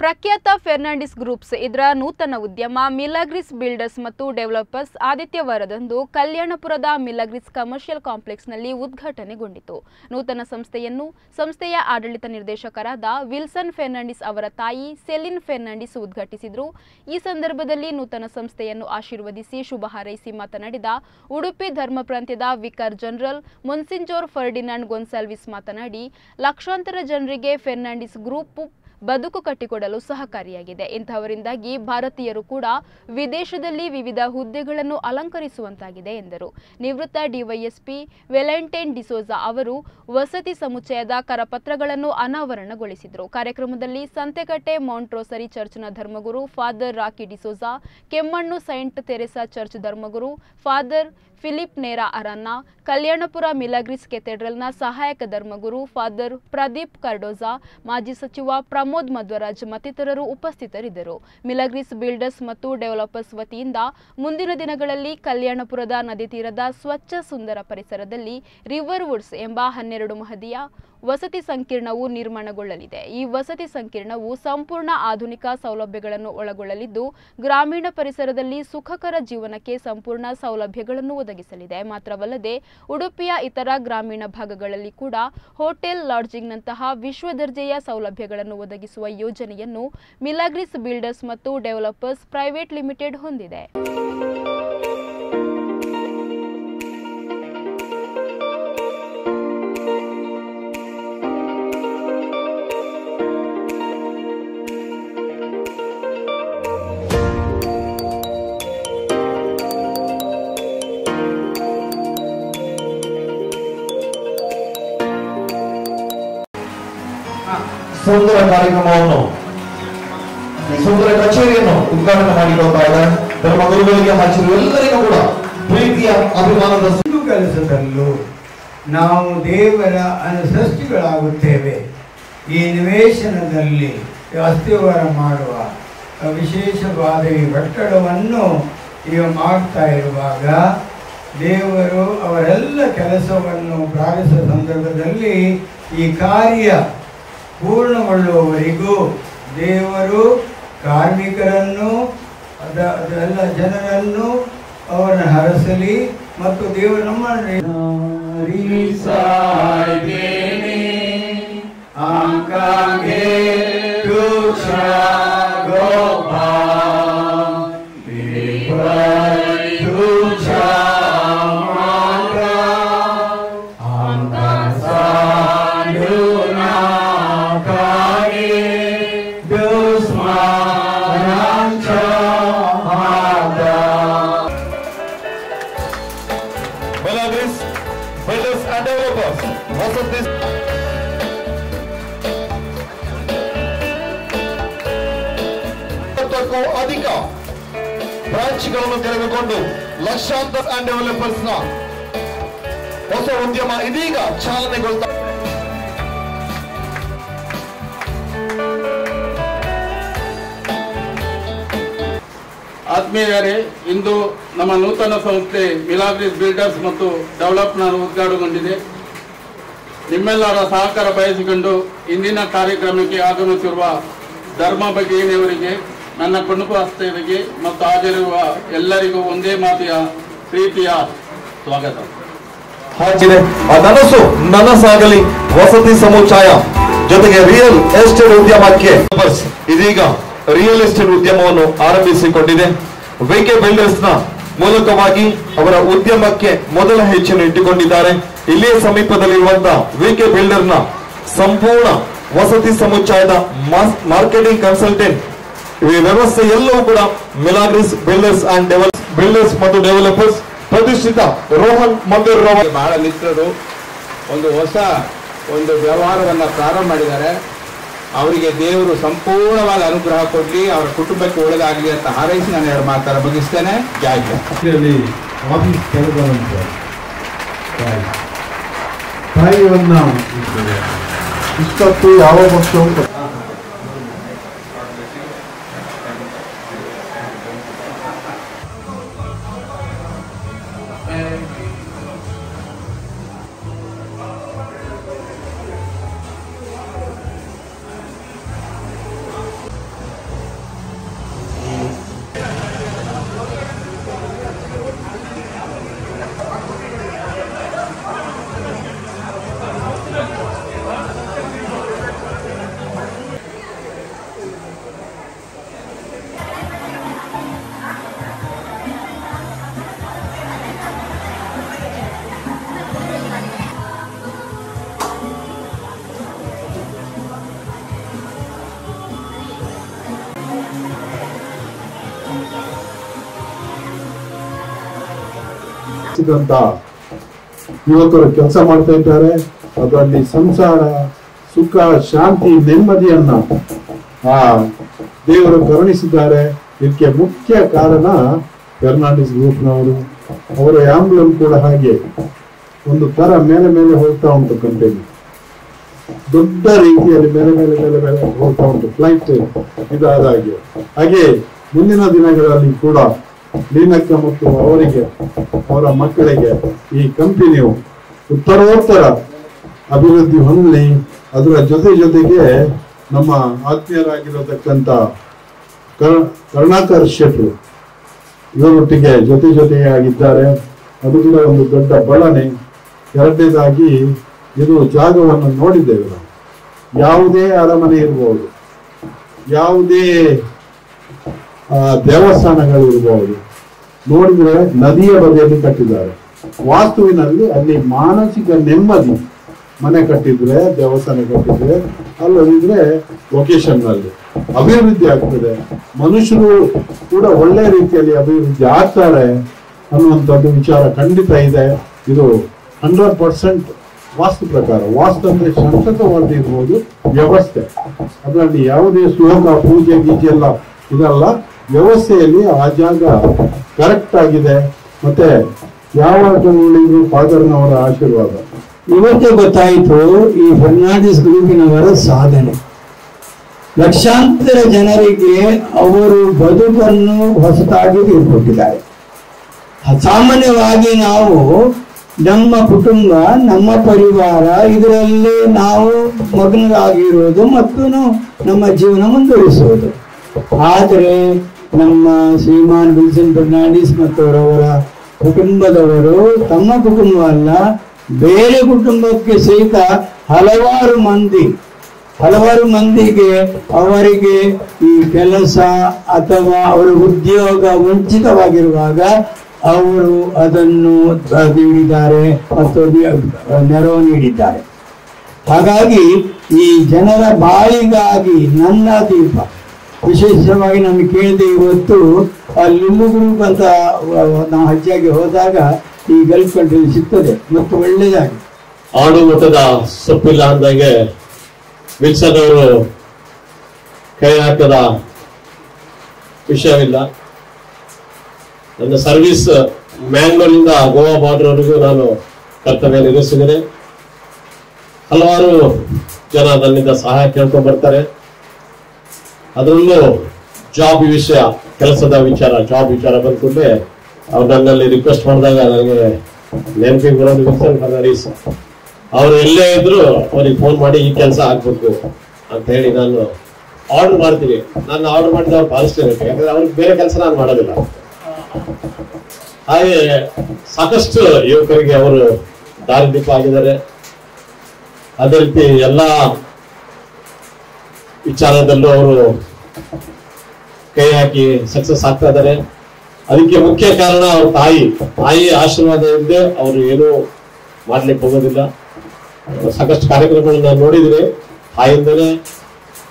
ಪ್ರಖ್ಯಾತ ಫೆರ್ನಾಂಡಿಸ್ ಗ್ರೂಪ್ಸ್ ಇದರ ನೂತನ ಉದ್ಯಮ ಮಿಲಾಗ್ರಿಸ್ ಬಿಲ್ಡರ್ಸ್ ಮತ್ತು ಡೆವಲಪರ್ಸ್ ಆದಿತ್ಯವಾರದಂದು ಕಲ್ಯಾಣಪುರದ ಮಿಲಾಗ್ರಿಸ್ ಕಮರ್ಷಿಯಲ್ ಕಾಂಪ್ಲೆಕ್ಸ್ನಲ್ಲಿ ಉದ್ಘಾಟನೆಗೊಂಡಿತು ನೂತನ ಸಂಸ್ಥೆಯನ್ನು ಸಂಸ್ಥೆಯ ಆಡಳಿತ ನಿರ್ದೇಶಕರಾದ ವಿಲ್ಸನ್ ಫೆರ್ನಾಂಡಿಸ್ ಅವರ ತಾಯಿ ಸೆಲಿನ್ ಫೆರ್ನಾಂಡಿಸ್ ಉದ್ಘಾಟಿಸಿದರು ಈ ಸಂದರ್ಭದಲ್ಲಿ ನೂತನ ಸಂಸ್ಥೆಯನ್ನು ಆಶೀರ್ವದಿಸಿ ಶುಭ ಹಾರೈಸಿ ಮಾತನಾಡಿದ ಉಡುಪಿ ಧರ್ಮ ಪ್ರಾಂತ್ಯದ vicar general monsignor Ferdinand Gonsalves ಮಾತನಾಡಿ ಲಕ್ಷಾಂತರ ಜನರಿಗೆ ಫೆರ್ನಾಂಡಿಸ್ ಗ್ರೂಪ್ ಬದುಕು ಕಟ್ಟಿಕೊಡಲು ಸಹಕಾರಿಯಾಗಿದೆ ಇಂತಹವರಿಂದಾಗಿ ಭಾರತೀಯರು ಕೂಡ ವಿದೇಶದಲ್ಲಿ ವಿವಿಧ ಹುದ್ದೆಗಳನ್ನು ಅಲಂಕರಿಸುವಂತಾಗಿದೆ ಎಂದರು ನಿವೃತ್ತ ಡಿವೈಎಸ್ಪಿ ವೆಲೆಂಟೈನ್ ಡಿಸೋಜಾ ಅವರು ವಸತಿ ಸಮುಚ್ಚಯದ ಕರಪತ್ರಗಳನ್ನು ಅನಾವರಣಗೊಳಿಸಿದರು ಕಾರ್ಯಕ್ರಮದಲ್ಲಿ ಸಂತೆಕಟ್ಟೆ ಮೌಂಟ್ ರೋಸರಿ ಚರ್ಚ್ನ ಧರ್ಮಗುರು father Rocky D'Souza Kemmannu Saint Teresa church ಧರ್ಮಗುರು ಫಾದರ್ ಫಿಲಿಪ್ ನೇರಾ ಅರನ್ನ ಕಲ್ಯಾಣಪುರ ಮಿಲಾಗ್ರಿಸ್ ಕೆಥೆಡ್ರಲ್ನ ಸಹಾಯಕ ಧರ್ಮಗುರು ಫಾದರ್ ಪ್ರದೀಪ್ ಕಾರ್ಡೋಜಾ ಮಾಜಿ ಸಚಿವ ಪ್ರಮೋದ್ ಮಧ್ವರಾಜ್ ಮತ್ತಿತರರು ಉಪಸ್ಥಿತರಿದ್ದರು ಮಿಲಾಗ್ರಿಸ್ ಬಿಲ್ಡರ್ಸ್ ಮತ್ತು ಡೆವಲಪರ್ಸ್ ವತಿಯಿಂದ ಮುಂದಿನ ದಿನಗಳಲ್ಲಿ ಕಲ್ಯಾಣಪುರದ ನದಿ ತೀರದ ಸ್ವಚ್ಛ ಸುಂದರ ಪರಿಸರದಲ್ಲಿ ರಿವರ್ ವುಡ್ಸ್ ಎಂಬ ಹನ್ನೆರಡು ಮಹದಿಯ ವಸತಿ ಸಂಕೀರ್ಣವು ನಿರ್ಮಾಣಗೊಳ್ಳಲಿದೆ ಈ ವಸತಿ ಸಂಕೀರ್ಣವು ಸಂಪೂರ್ಣ ಆಧುನಿಕ ಸೌಲಭ್ಯಗಳನ್ನು ಒಳಗೊಳ್ಳಲಿದ್ದು ಗ್ರಾಮೀಣ ಪರಿಸರದಲ್ಲಿ ಸುಖಕರ ಜೀವನಕ್ಕೆ ಸಂಪೂರ್ಣ ಸೌಲಭ್ಯಗಳನ್ನು ಒದಗಿಸಲಿದೆ ಮಾತ್ರವಲ್ಲದೆ ಉಡುಪಿಯ ಇತರ ಗ್ರಾಮೀಣ ಭಾಗಗಳಲ್ಲಿ ಕೂಡ ಹೋಟೆಲ್ ಲಾಡ್ಜಿಂಗ್ನಂತಹ ವಿಶ್ವ ದರ್ಜೆಯ ಸೌಲಭ್ಯಗಳನ್ನು ಒದಗಿಸುವ ಯೋಜನೆಯನ್ನು ಮಿಲಾಗ್ರಿಸ್ ಬಿಲ್ಡರ್ಸ್ ಮತ್ತು ಡೆವಲಪರ್ಸ್ ಪ್ರೈವೇಟ್ ಲಿಮಿಟೆಡ್ ಹೊಂದಿದೆ ಸುಂದರ ಕಾರ್ಯಕ್ರಮವನ್ನು ಸುಂದರ ಕಚೇರಿಯನ್ನು ಉದ್ಘಾಟನೆ ಮಾಡಿಕೊಳ್ತಾ ಇದ್ದಾರೆ ಧರ್ಮ ಗುರುಗಳಿಗೆ ಹಾಚಿರುವ ಎಲ್ಲರಿಗೂ ಕೂಡ ಪ್ರೀತಿಯ ಅಭಿಮಾನದ ಒಂದು ಕೆಲಸದಲ್ಲೂ ನಾವು ದೇವರ ಅನುಸೃಷ್ಟಿಗಳಾಗುತ್ತೇವೆ ಈ ನಿವೇಶನದಲ್ಲಿ ಅಸ್ಥಿವಾರ ಮಾಡುವ ವಿಶೇಷವಾದ ಈ ಕಟ್ಟಡವನ್ನು ಈಗ ಮಾಡ್ತಾ ಇರುವಾಗ ದೇವರು ಅವರೆಲ್ಲ ಕೆಲಸವನ್ನು ಪ್ರಾರಂಭಿಸುವ ಸಂದರ್ಭದಲ್ಲಿ ಈ ಕಾರ್ಯ ಪೂರ್ಣಗೊಳ್ಳುವವರೆಗೂ ದೇವರು ಕಾರ್ಮಿಕರನ್ನು ಅದ ಅದೆಲ್ಲ ಜನರನ್ನು ಅವರನ್ನು ಹರಸಲಿ ಮತ್ತು ದೇವರು ನಮ್ಮ Belarus Builders and Developers ವಸತಿ ಇಪ್ಪತ್ತಕ್ಕೂ ಅಧಿಕ ಬ್ರಾಂಚ್ಗಳನ್ನು ತೆರೆದುಕೊಂಡು ಲಕ್ಷಾಂತರ ಅಂಡ್ ಡೆವಲಪರ್ಸ್ ನ ಹೊಸ ಉದ್ಯಮ ಇದೀಗ ಚಾಲನೆಗೊಳ್ತಾ ಆತ್ಮೀಯರೇ ಇಂದು ನಮ್ಮ ನೂತನ ಸಂಸ್ಥೆ ಮಿಲಾಗ್ರಿಸ್ ಬಿಲ್ಡರ್ಸ್ ಮತ್ತು ಡೆವಲಪ್ನರ್ ಉದ್ಘಾಟನೆಗೊಂಡಿದೆ ನಿಮ್ಮೆಲ್ಲರ ಸಹಕಾರ ಬಯಸಿಕೊಂಡು ಇಂದಿನ ಕಾರ್ಯಕ್ರಮಕ್ಕೆ ಆಗಮಿಸಿರುವ ಧರ್ಮ ಭಗಿನಿಯವರಿಗೆ ನನ್ನ ಕುಟುಂಬಸ್ಥರಿಗೆ ಮತ್ತು ಹಾಜರಿರುವ ಎಲ್ಲರಿಗೂ ಒಂದೇ ಮಾತಿಯ ಪ್ರೀತಿಯ ಸ್ವಾಗತ ಹಾಕಿದೆ ಆ ನನಸು ನನಸಾಗಲಿ ವಸತಿ ಸಮುಚ್ಛಾಯ ಜೊತೆಗೆ ರಿಯಲ್ ಎಸ್ಟೇಟ್ ಉದ್ಯಮಕ್ಕೆ ಇದೀಗ ರಿಯಲ್ ಎಸ್ಟೇಟ್ ಉದ್ಯಮವನ್ನು ಆರಂಭಿಸಿಕೊಂಡಿದೆ ವೆಕೆ ಬಿಲ್ಡರ್ಸ್ ನ ಮೂಲಕವಾಗಿ ಅವರ ಉದ್ಯಮಕ್ಕೆ ಮೊದಲ ಹೆಜ್ಜೆಯನ್ನು ಇಟ್ಟುಕೊಂಡಿದ್ದಾರೆ ಇಲ್ಲಿಯೇ ಸಮೀಪದಲ್ಲಿರುವಂತಹ ವಿಕೆ ಬಿಲ್ಡರ್ ನ ಸಂಪೂರ್ಣ ವಸತಿ ಸಮುಚ್ಛಾಯದ ಮಾರ್ಕೆಟಿಂಗ್ ಕನ್ಸಲ್ಟೆಂಟ್ ಈ ವ್ಯವಸ್ಥೆ ಎಲ್ಲವೂ ಕೂಡ Milagres builders and develop builders ಮತ್ತು ಡೆವಲಪರ್ಸ್ ಪ್ರತಿಷ್ಠಿತ ರೋಹನ್ ಮಂದಿರ್ ರಾವ್ ಬಹಳ ಮಿತ್ರರು ಒಂದು ಹೊಸ ಒಂದು ವ್ಯವಹಾರವನ್ನು ಪ್ರಾರಂಭ ಮಾಡಿದ್ದಾರೆ ಅವರಿಗೆ ದೇವರು ಸಂಪೂರ್ಣವಾದ ಅನುಗ್ರಹ ಕೊಡಲಿ ಅವರ ಕುಟುಂಬಕ್ಕೆ ಒಳ್ಳೆಯದಾಗಲಿ ಅಂತ ಹಾರೈಸಿ ನಾನು ಎರಡು ಮಾತನ್ನು ಮುಗಿಸ್ತೇನೆ ಜೈ ಹಿಂದ್. ಇಲ್ಲಿ ಆಫೀಸ್ ತೆರೆದಂತ ತಾಯಿಯನ್ನ ಇಷ್ಟೊತ್ತು ಯಾವ ಪಕ್ಷವು ಸಿಕ್ಕಂತ ಯುವಕರು ಕೆಲಸ ಮಾಡ್ತಾ ಇದ್ದಾರೆ ಅದರಲ್ಲಿ ಸಂಸಾರ ಸುಖ ಶಾಂತಿ ನೆಮ್ಮದಿಯನ್ನ ಆ ದೇವರು ಕರುಣಿಸಿದ್ದಾರೆ ಇದಕ್ಕೆ ಮುಖ್ಯ ಕಾರಣ ಫೆರ್ನಾಂಡಿಸ್ ಗ್ರೂಪ್ನವರು ಅವರ ಆಂಬ್ಯುಲೆನ್ಸ್ ಕೂಡ ಹಾಗೆ ಒಂದು ತರ ಮೇಲೆ ಮೇಲೆ ಹೋಗ್ತಾ ಉಂಟು ಕಂಪನಿ ದೊಡ್ಡ ರೀತಿಯಲ್ಲಿ ಮೇಲೆ ಮೇಲೆ ಮೇಲೆ ಮೇಲೆ ಹೋಗ್ತಾ ಉಂಟು ಫ್ಲೈಟ್ ಇದಾದ ಹಾಗೆ ಹಾಗೆ ಮುಂದಿನ ದಿನಗಳಲ್ಲಿ ಕೂಡ ಲೀನಕ್ಕ ಮತ್ತು ಅವರಿಗೆ ಅವರ ಮಕ್ಕಳಿಗೆ ಈ ಕಂಪನಿಯು ಉತ್ತರೋತ್ತರ ಅಭಿವೃದ್ಧಿ ಹೊಂದಲಿ ಅದರ ಜೊತೆ ಜೊತೆಗೆ ನಮ್ಮ ಆತ್ಮೀಯರಾಗಿರತಕ್ಕಂಥ ಕರ್- ಕರುಣಾಕರ್ ಶೆಟ್ರು ಇವರೊಟ್ಟಿಗೆ ಜೊತೆ ಜೊತೆಯಾಗಿದ್ದಾರೆ ಅದು ಕೂಡ ಒಂದು ದೊಡ್ಡ ಬಳನೆ ಎರಡನೇದಾಗಿ ಇದು ಜಾಗವನ್ನು ನೋಡಿದ್ದೇವೆ ನಾವು ಯಾವುದೇ ಅರಮನೆ ಇರಬಹುದು ಯಾವುದೇ ಆ, ದೇವಸ್ಥಾನಗಳು ಇರಬಹುದು ನೋಡಿದ್ರೆ ನದಿಯ ಬದಿಯಲ್ಲಿ ಕಟ್ಟಿದ್ದಾರೆ ವಾಸ್ತುವಿನಲ್ಲಿ ಅಲ್ಲಿ ಮಾನಸಿಕ ನೆಮ್ಮದಿ ಮನೆ ಕಟ್ಟಿದ್ರೆ ದೇವಸ್ಥಾನ ಕಟ್ಟಿದ್ರೆ ಅಲ್ಲದಿದ್ರೆ ಲೊಕೇಶನ್ ನಲ್ಲಿ ಅಭಿವೃದ್ಧಿ ಆಗ್ತದೆ ಮನುಷ್ಯರು ಕೂಡ ಒಳ್ಳೆ ರೀತಿಯಲ್ಲಿ ಅಭಿವೃದ್ಧಿ ಆಗ್ತಾರೆ ಅನ್ನುವಂಥದ್ದು ವಿಚಾರ ಖಂಡಿತ ಇದೆ ಇದು ಹಂಡ್ರೆಡ್ ಪರ್ಸೆಂಟ್ ವಾಸ್ತು ಪ್ರಕಾರ ವಾಸ್ತು ಅಂದ್ರೆ ಶಾಂತತವಾದ ಇರ್ಬೋದು ವ್ಯವಸ್ಥೆ ಅದರಲ್ಲಿ ಯಾವುದೇ ಶ್ಲೋಕ ಪೂಜೆ ಗೀಜೆ ಎಲ್ಲ ಇದಲ್ಲ ವ್ಯವಸ್ಥೆಯಲ್ಲಿ ಆ ಜಾಗ ಕರೆಕ್ಟ್ ಆಗಿದೆ ಮತ್ತೆ ಯಾವಾಗ ನೋಡಿದ್ರು ಫಾದರ್ನವರ ಆಶೀರ್ವಾದ ಇವತ್ತೇ ಗೊತ್ತಾಯಿತು ಈ ಫರ್ನಾಂಡಿಸ್ ಗ್ರೂಪಿನವರ ಸಾಧನೆ ಲಕ್ಷಾಂತರ ಜನರಿಗೆ ಅವರು ಬದುಕನ್ನು ಹೊಸತಾಗಿ ತೀರ್ಕೊಟ್ಟಿದ್ದಾರೆ ಸಾಮಾನ್ಯವಾಗಿ ನಾವು ನಮ್ಮ ಕುಟುಂಬ ನಮ್ಮ ಪರಿವಾರ ಇದರಲ್ಲಿ ನಾವು ಮಗ್ನರಾಗಿರೋದು ಮತ್ತು ನಾವು ನಮ್ಮ ಜೀವನ ಮುಂದುವರಿಸುವುದು ಆದರೆ ನಮ್ಮ ಶ್ರೀಮಾನ್ ವಿಲ್ಸನ್ ಫರ್ನಾಂಡಿಸ್ ಮತ್ತು ಅವರವರ ಕುಟುಂಬದವರು ತಮ್ಮ ಕುಟುಂಬ ಅಲ್ಲ ಬೇರೆ ಕುಟುಂಬಕ್ಕೆ ಸಹಿತ ಹಲವಾರು ಮಂದಿ ಹಲವಾರು ಮಂದಿಗೆ ಅವರಿಗೆ ಈ ಕೆಲಸ ಅಥವಾ ಅವರ ಉದ್ಯೋಗ ವಂಚಿತವಾಗಿರುವಾಗ ಅವರು ಅದನ್ನು ಅಹ್, ನೀಡಿದ್ದಾರೆ ಮತ್ತು ನಿ- ನೆರವು ನೀಡಿದ್ದಾರೆ ಹಾಗಾಗಿ ಈ ಜನರ ಬಾಳಿಗಾಗಿ ನನ್ನ ದೀಪ ವಿಶೇಷವಾಗಿ ನಮಗೆ ಕೇಳಿದೆ ಇವತ್ತು ಆ ಲಿಂಬು ಗ್ರೂಪ್ ಅಂತ ವ- ವ- ನಾವು ಹಜ್ಜಾಗಿ ಹೋದಾಗ ಈ ಗಲ್ಫ್ ಕಂಟ್ರಿ ಸಿಗ್ತದೆ ಮತ್ತು ಒಳ್ಳೆಯದಾಗಿ ಆಡು ಮಠದ ಸೊಪ್ಪಿಲ್ಲ ಅಂದಂಗೆ ವಿಲ್ಸನ್ ಅವರು ಕೈ ಹಾಕದ ವಿಷಯವಿಲ್ಲ ನನ್ನ ಸರ್ವಿಸ್ ಮ್ಯಾಂಗ್ಳೂರಿಂದ ಗೋವಾ ಬಾರ್ಡರ್ವರೆಗೂ ನಾನು ಕರ್ತವ್ಯ ನಿರ್ವಹಿಸಿದ್ದೇನೆ ಹಲವಾರು ಜನ ನನ್ನಿಂದ ಸಹಾಯ ಕೇಳ್ಕೊಂಡು ಬರ್ತಾರೆ ಅದರಲ್ಲೂ ಜಾಬ್ ವಿಷಯ ಕೆಲಸದ ವಿಚಾರ ಜಾಬ್ ವಿಚಾರ ಬಂದ್ಕೊಂಡೆ ಅವ್ರು ನನ್ನಲ್ಲಿ ರಿಕ್ವೆಸ್ಟ್ ಮಾಡಿದಾಗ ನನಗೆ ನೆನಪಿಗೆ ಬರೋದು ವಿಲ್ಸನ್ ಫರ್ನಾಂಡಿಸ್ ಅವ್ರು ಎಲ್ಲೇ ಇದ್ರು ಅವ್ರಿಗೆ ಫೋನ್ ಮಾಡಿ ಈ ಕೆಲಸ ಆಗ್ಬೇಕು ಅಂತ ಹೇಳಿ ನಾನು ಆರ್ಡರ್ ಮಾಡ್ತೀನಿ ನಾನು ಆರ್ಡರ್ ಮಾಡಿದ ಅವ್ರು ಪಾಲಿಸ್ತೇನೆ ಯಾಕಂದ್ರೆ ಅವ್ರಿಗೆ ಬೇರೆ ಕೆಲಸ ನಾನು ಮಾಡೋದಿಲ್ಲ ಹಾಗೆ ಸಾಕಷ್ಟು ಯುವಕರಿಗೆ ಅವರು ದಾರಿದೀಪ ಆಗಿದ್ದಾರೆ ಅದೇ ರೀತಿ ಎಲ್ಲಾ ವಿಚಾರದಲ್ಲೂ ಅವರು ಕೈ ಹಾಕಿ ಸಕ್ಸಸ್ ಆಗ್ತಾ ಇದ್ದಾರೆ ಅದಕ್ಕೆ ಮುಖ್ಯ ಕಾರಣ ಅವ್ರ ತಾಯಿ ತಾಯಿ ಆಶೀರ್ವಾದ ಇಲ್ಲದೆ ಅವರು ಏನು ಮಾಡ್ಲಿಕ್ಕೆ ಹೋಗೋದಿಲ್ಲ ಸಾಕಷ್ಟು ಕಾರ್ಯಕ್ರಮಗಳನ್ನ ನೋಡಿದ್ರೆ ತಾಯಿಂದಲೇ